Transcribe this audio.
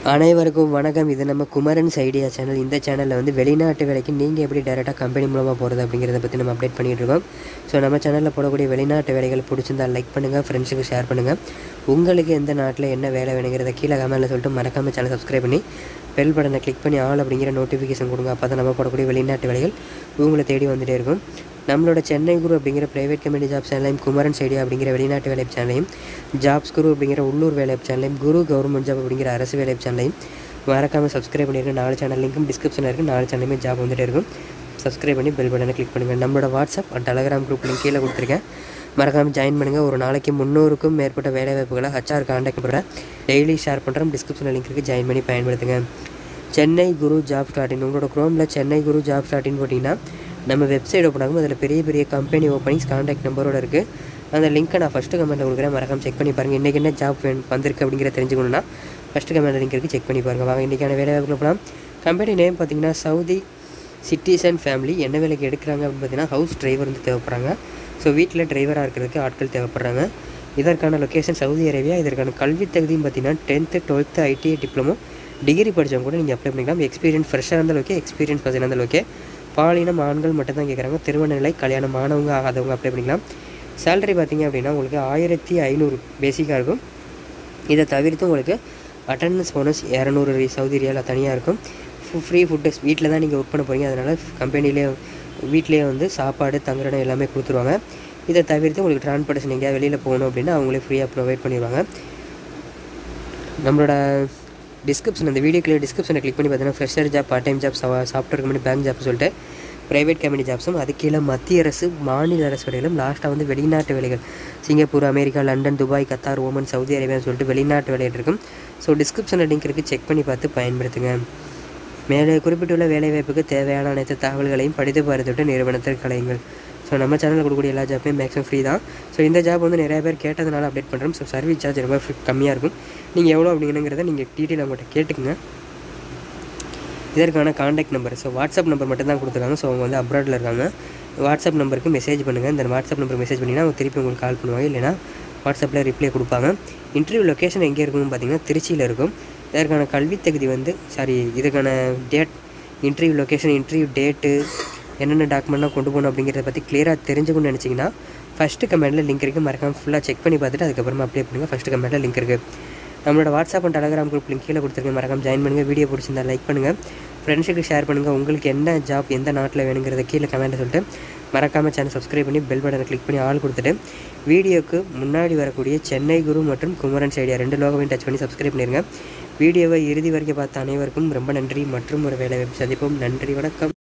அனைவருக்கும் வணக்கம் இது நம்ம குமரன்ஸ் ஐடியா சேனல் இந்த சேனலில் வந்து வெளிநாட்டு வேலைக்கு நீங்கள் எப்படி டேரெக்டாக கம்பெனி மூலமாக போகிறது அப்படிங்கிறத பற்றி நம்ம அப்டேட் பண்ணிகிட்டு இருக்கோம் ஸோ நம்ம சேனலில் போடக்கூடிய வெளிநாட்டு வேலைகள் பிடிச்சிருந்தால் லைக் பண்ணுங்கள் ஃப்ரெண்ட்ஸுக்கு ஷேர் பண்ணுங்கள் உங்களுக்கு எந்த நாட்டில் என்ன வேலை வேணுங்கிறத கீழே கமெண்ட்டில் சொல்லிட்டு மறக்காமல் சேனல் சப்ஸ்கிரைப் பண்ணி பெல் பட்டனை கிளிக் பண்ணி ஆல் அப்படிங்கிற நோட்டிஃபிகேஷன் கொடுங்க அப்போ தான் நம்ம போடக்கூடிய வெளிநாட்டு வேலைகள் உங்களை தேடி வந்துட்டே இருக்கும் நம்மளோட சென்னை குரு அப்படிங்கிற பிரைவேட் கம்பெனி ஜாப் சேனலையும் குமரன்ஸ் ஐடியா அப்படிங்கிற வெளிநாட்டு வேலைப் சேனலையும் ஜாப்ஸ் குரு அப்படிங்கிற உள்ளூர் வேலைப் சேனலையும் குரு கவர்மெண்ட் ஜாப் அப்படிங்கிற அரசு வேலைப் சேனலையும் மறக்காமல் சப்ஸ்கிரைப் பண்ணிருங்க நாலு சேனல் லிங்க்கும் டிஸ்கிரிப்ஷனில் இருக்குது நாலு சேனலுமே ஜாப் வந்துட்டே இருக்கும் சப்ஸ்கிரைப் பண்ணி பெல் பட்டனை கிளிக் பண்ணுங்கள் நம்மளோட WhatsApp and Telegram group link கீழே கொடுத்துருக்கேன் மறக்காமல் ஜாயின் பண்ணுங்கள் ஒரு நாளைக்கு முந்நூறுக்கும் மேற்பட்ட வேலைவாய்ப்புகளை ஹச்ஆர் காண்டாக்ட் பண்ணுறேன் டெய்லி ஷேர் பண்ணுறேன் டிஸ்கிரிப்ஷனில் லிங்க் இருக்குது ஜாயின் பண்ணி பயன்படுத்துங்க Chennai Guru job start in உங்களோட குரோமில் Chennai Guru job start in போட்டிங்கன்னா நம்ம வெப்சைட் ஓப்பன் ஆகும் அதில் பெரிய பெரிய கம்பெனி ஓப்பனிங்ஸ் காண்டாக்ட் நம்பரோட இருக்குது அந்த லிங்க்கை நான் ஃபஸ்ட்டு கமெண்ட்டில் கொடுக்குறேன் மறக்காம செக் பண்ணி பாருங்கள் இன்றைக்கி என்ன ஜாப் வேணும் வந்திருக்கு அப்படிங்கிற தெரிஞ்சுக்கணுன்னா ஃபஸ்ட்டு கமெண்ட் லிங்க் இருக்குது செக் பண்ணி பாருங்கள் வாங்க இன்றைக்கான வேலை வாய்ப்புல போகலாம் கம்பெனி நேம் பார்த்தீங்கன்னா சவுதி சிட்டிசன் ஃபேமிலி என்ன வேலைக்கு எடுக்கிறாங்க அப்படின்னு பார்த்தீங்கன்னா ஹவுஸ் டிரைவர் வந்து தேவைப்படுறாங்க ஸோ வீட்டில் டிரைவராக இருக்கிறதுக்கு ஆட்கள் தேவைப்படுறாங்க இதற்கான லொக்கேஷன் சவுதி அரேபியா இதற்கான கல்வி தகுதியும் பார்த்தீங்கன்னா tenth twelfth ITI diploma degree படித்தவங்க கூட நீங்கள் அப்ளை பண்ணிக்கலாம் எக்ஸ்பீரியன்ஸ் ஃப்ரெஷ்ஷாக இருந்தாலும் ஓகே எக்ஸ்பீரியன்ஸ் பர்சன் இருந்தாலும் ஓகே பாலினம் ஆண்கள் மட்டும் தான் கேட்குறாங்க திருமண நிலை கல்யாணம் ஆனவங்க ஆகாதவங்க அப்ளை பண்ணிக்கலாம் சேலரி பார்த்தீங்க அப்படின்னா உங்களுக்கு ஆயிரத்தி ஐநூறு பேசிக்காக இருக்கும் இதை தவிர்த்து உங்களுக்கு அட்டண்டன்ஸ் போனஸ் இரநூறு சவுதி ரியால் தனியாக இருக்கும் ஃப்ரீ ஃபுட்டு வீட்டில் தான் நீங்கள் ஒர்க் பண்ண போகிறீங்க அதனால் கம்பெனிலே வீட்டிலேயே வந்து சாப்பாடு தங்குறடம் எல்லாமே கொடுத்துருவாங்க இதை தவிர்த்து உங்களுக்கு டிரான்ஸ்போர்ட்டேஷன் எங்கேயாவது வெளியில் போகணும் அப்படின்னா அவங்களே ஃப்ரீயாக ப்ரொவைட் பண்ணிடுவாங்க நம்மளோட டிஸ்கிரிப்ஷன் அந்த வீடியோக்குள்ள டிஸ்கிரிப்ஷனை கிளிக் பண்ணி பார்த்தீங்கன்னா fresher job part time job software company bank job சொல்லிட்டு ப்ரைவேட் கம்பெனி ஜாப்ஸும் அது கீழே மத்திய அரசு மாநில அரசு வேலைகளும் லாஸ்ட்டாக வந்து வெளிநாட்டு வேலைகள் Singapore America London Dubai Qatar Oman Saudi அரேபியான்னு சொல்லிட்டு வெளிநாட்டு வேலைகள் இருக்கும் ஸோ டிஸ்கிரிப்ஷனில் லிங்க் இருக்குது செக் பண்ணி பார்த்து பயன்படுத்துங்க மேலே குறிப்பிட்டுள்ள வேலைவாய்ப்புக்கு தேவையான அனைத்து தகவல்களையும் படித்து பார்த்துட்டு நிறுவனத்தில் கலையுங்கள் ஸோ நம்ம சேனலில் கொடுக்கக்கூடிய எல்லா ஜாப்புமே மேக்ஸிமம் ஃப்ரீ தான் ஸோ இந்த ஜாப் வந்து நிறைய பேர் கேட்டதுனால அப்டேட் பண்ணுறோம் ஸோ சர்வீஸ் சார்ஜ் ரொம்ப கம்மியாக இருக்கும் நீங்கள் எவ்வளோ அப்படிங்கிறத நீங்கள் டீட்டெயில் அவங்கள்ட்ட கேட்டுக்குங்க இதற்கான contact number so WhatsApp number மட்டும் தான் கொடுத்துருக்காங்க ஸோ அவங்க வந்து அப்ராடில் இருக்காங்க வாட்ஸ்அப் நம்பருக்கு மெசேஜ் பண்ணுங்கள் இந்த வாட்ஸ்அப் நம்பருக்கு மெசேஜ் பண்ணிங்கன்னா அவங்க திருப்பி உங்களுக்கு கால் பண்ணுவாங்க இல்லைனா வாட்ஸ்அப்பில் ரிப்ளை கொடுப்பாங்க இன்டர்வியூ லொக்கேஷன் எங்கே இருக்குன்னு பார்த்தீங்கன்னா திருச்சியில் இருக்கும் இதற்கான கல்வி தகுதி வந்து சாரி இதுக்கான date interview location interview date என்னென்ன டாக்குமெண்ட்லாம் கொண்டு போகணும் அப்படிங்கிறத பற்றி கிளியராக தெரிஞ்சுக்கணும்னு நினச்சிங்கன்னா ஃபஸ்ட்டு கமெண்ட்டில் லிங்க் இருக்குது மறக்காமல் ஃபுல்லாக செக் பண்ணி பார்த்துட்டு அதுக்கப்புறமா அப்ளை பண்ணுங்கள் ஃபஸ்ட்டு கமெண்ட்டில் லிங்க் இருக்குது நம்மளோட WhatsApp and Telegram group link கீழே கொடுத்துருக்கேன் மறக்காம ஜாயின் பண்ணுங்கள் வீடியோ பிடிச்சிருந்தா லைக் பண்ணுங்கள் ஃப்ரெண்ட்ஸுக்கு ஷேர் பண்ணுங்கள் உங்களுக்கு என்ன ஜாப் எந்த நாட்டில் வேணுங்கிறத கீழே கமெண்ட்டை சொல்லிட்டு மறக்காமல் சேனல் சப்ஸ்கிரைப் பண்ணி பெல் பட்டனை கிளிக் பண்ணி ஆள் கொடுத்துட்டு வீடியோக்கு முன்னாடி வரக்கூடிய சென்னை குரு மற்றும் குமரன் ஐடியா ரெண்டு லோகவையும் டச் பண்ணி சப்ஸ்கிரைப் பண்ணிடுங்க வீடியோவை இறுதி வரைக்கும் பார்த்த அனைவருக்கும் ரொம்ப நன்றி மற்றும் ஒரு வேலை சந்திப்போம் நன்றி வணக்கம்